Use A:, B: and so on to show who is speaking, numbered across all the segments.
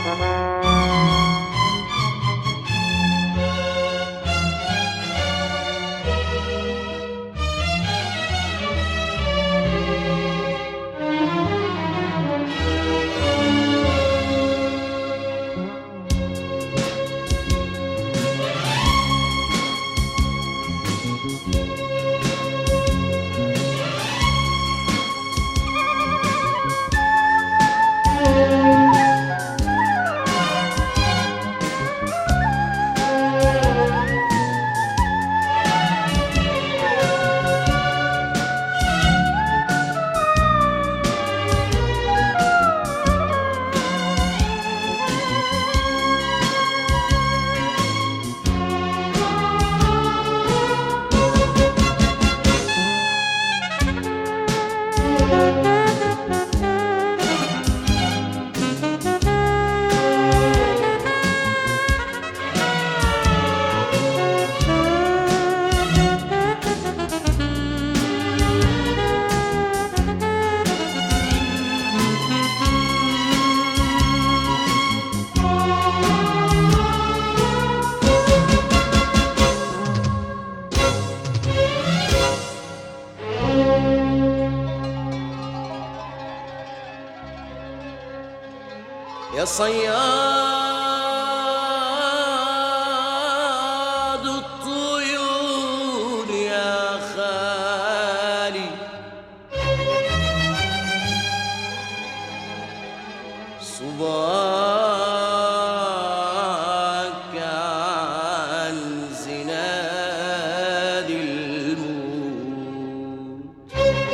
A: يا صياد الطيور يا خالي صباك عن زناد الموت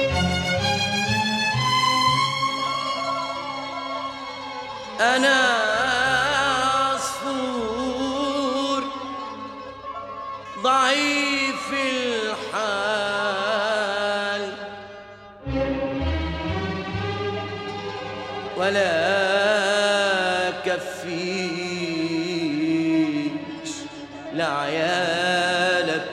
A: أنا عصفور ضعيف الحال ولا كفيش لعيالك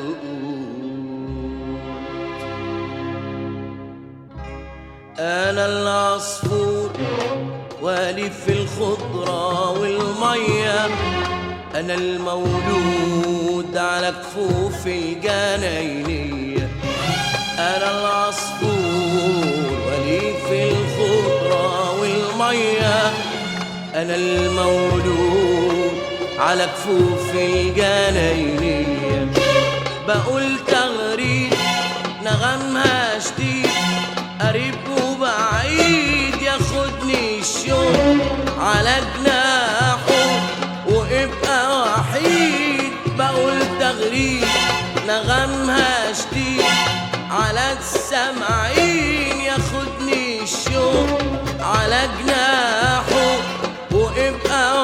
A: أنا العصفور والي في الخضرة والمية أنا المولود على كفوف الجناينية أنا العصفور والي في الخضرة والمية أنا المولود على كفوف الجناينية بقول تغريد نغمها شديد قريب وبعيد ياخدني الشوق على جناحه وابقى وحيد بقول تغريد نغمها شديد على السمعين ياخدني الشوق على جناحه وابقى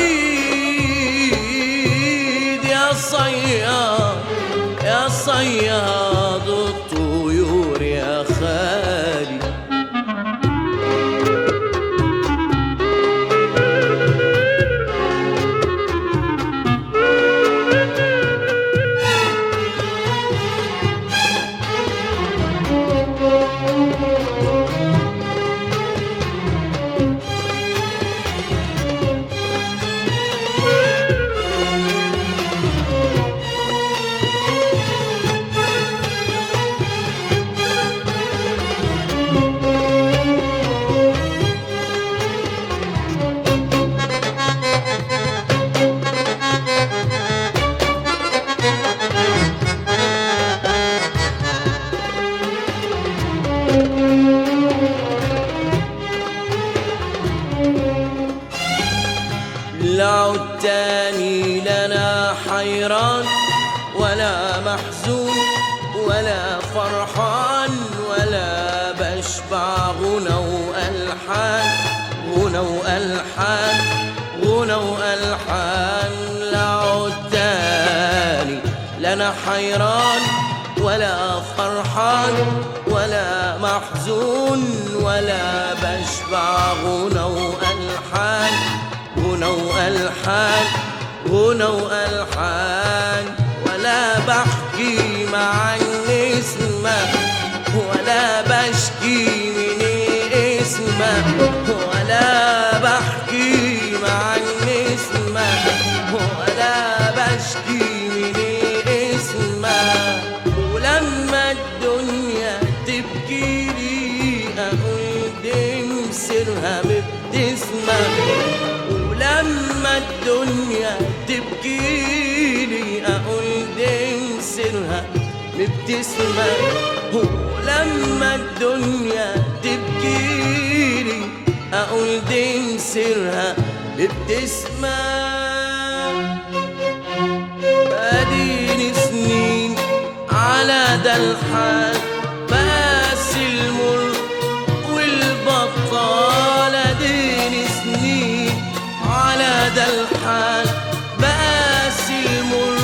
A: وحيد يا صياد يا صياد الطيور يا خالي العود تاني لنا حيران ولا محزون ولا فرحان ولا بشبع غنى وألحان غنى وألحان غنى وألحان العود تاني لنا حيران ولا فرحان ولا محزون ولا بشبع غنى وألحان غنى وألحان غنى وألحان ولا بحكي مع النسمة ولا بشكي من اسمه ولا بحكي تبكيلي اقول دي مسيرها بابتسمة ولما الدنيا تبكيلي اقول دي مسيرها بابتسمة ولما الدنيا تبكيلي اقول دي مسيرها بابتسمة اديني سنين على ده الحال بس المر والبطال اديني سنين على ده الحال بس المر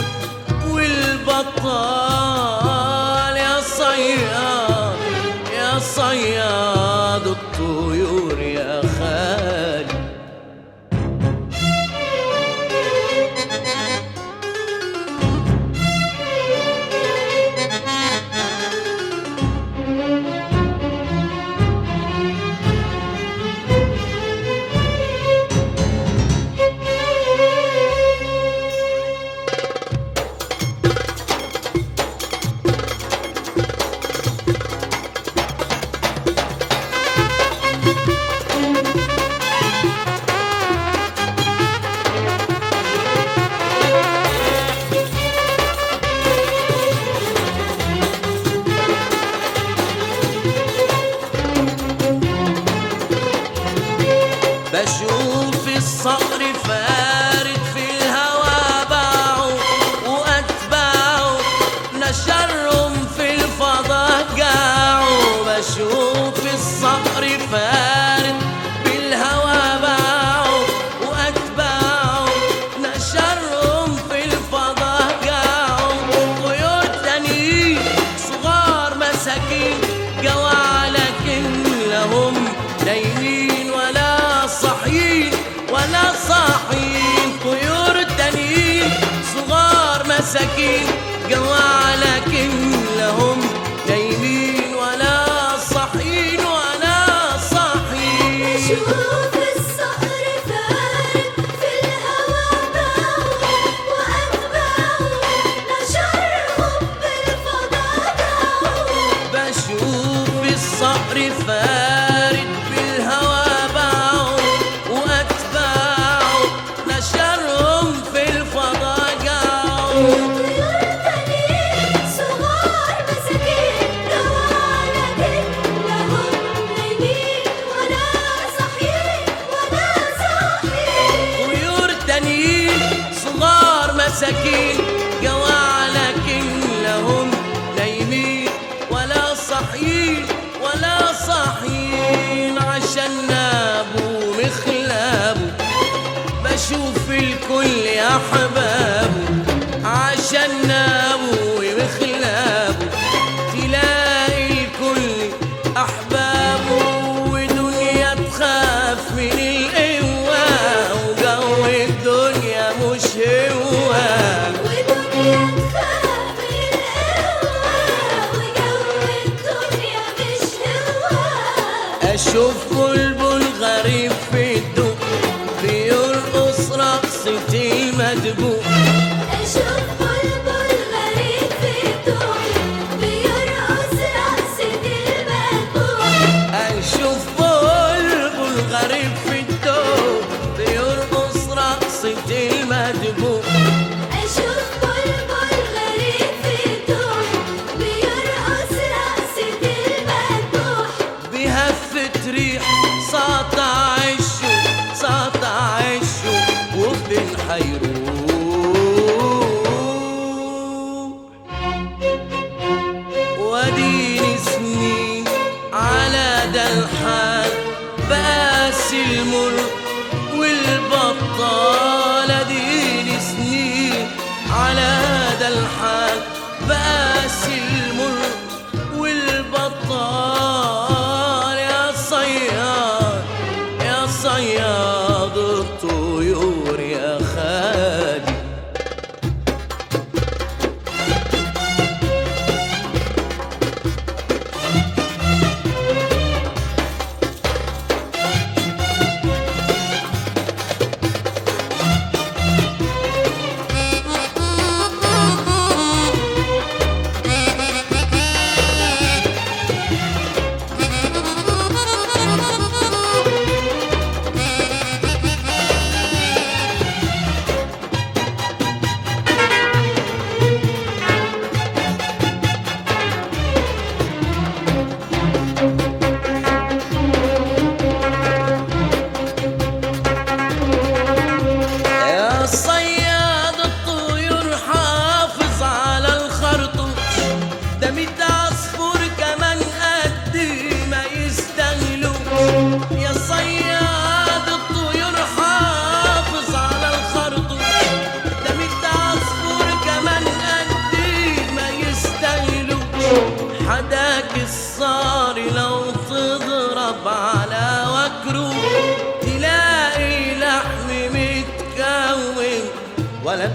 A: والبطال يا صياد يا صياد الطيور يا خالي بشوف الصقر فارد في الهوى باعوا واتباعوا نشرهم في الفضاء قاعوا بشوف الصقر فارد بالهوى باعوا واتباعوا نشرهم في الفضاء قاعوا طيور تانيين صغار مساكين قوا لكن لهم نايمين ولا صاحيين ولا صاحيين طيور تانيين صغار مساكين قوا لكن لهم نايمين ولا صاحيين ولا صاحيين
B: شوف الصقر فارد في الهوى باعوا وأتباعوا نشرهم بالفضاء باعوا
A: بشوف الصقر فارد بالهوى باعوا واتباعوا نشرهم في الفضاء قاعوا
B: طيور تانيين صغار مساكين قوا لكن لهم نايمين ولا صاحيين ولا صاحيين
A: طيور تانيين صغار مساكين قوا لكن لهم نايمين ولا صاحيين ولا صاحيين عشان نابوا مخلابوا بشوف الكل يا حبابه عشان نابوا مخلابه تلاقي الكل احبابه ودنيا تخاف من القوه وجو الدنيا مش هو
B: ودنيا تخاف من القوة وجو الدنيا مش هوا
A: اشوف بلبل غريب في الدق بيرقص رقصة المدبوق
B: أشوف بلبل غريب في الدنيا بيرقص رقصة المدبوح
A: اشوف بلبل غريب في الدق بيرقص رقصة المدبوق
B: أشوف بلبل غريب في الدنيا بيرقص رقصة المدبوح
A: بهفة ريح ساطع الشوق ساطع الشوق وفين حيروح واديني سنين على ده الحال بقاس المر والبطال اديني سنين على ده الحال بقاس المر والبطال يا صياد يا صياد الطيور يا خالي تضرب على وكره تلاقي لحم متكون ولا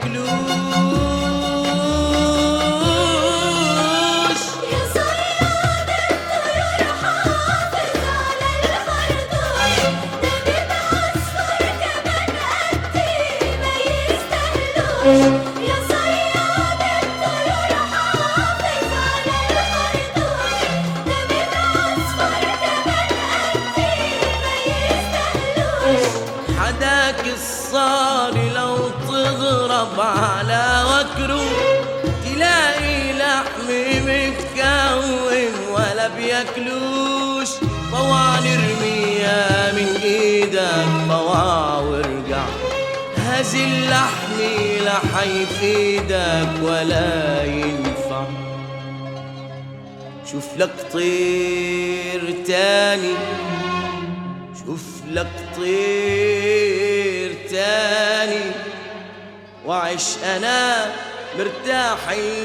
A: بياكلوش
B: يا صياد الطيور حافظ على الخرطوش ده بيبقى أصفر كمان قدي ما يستاهلوش يا صياد الطيور حافظ على الخرطوش ده بيبقى أصفر كمان قدي ما يستاهلوش
A: حداك الصاري لو تضرب على وكره تلاقي لحم متكون ولا بياكلوش طوع نرميها من ايدك طوع وارجع هذه اللحم لا حيفيدك ولا ينفع شوف لك طير تاني شوف لك طير تاني وعش انا مرتاح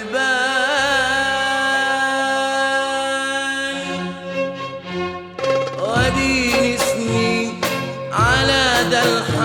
A: البال وديني سنين على ده الحال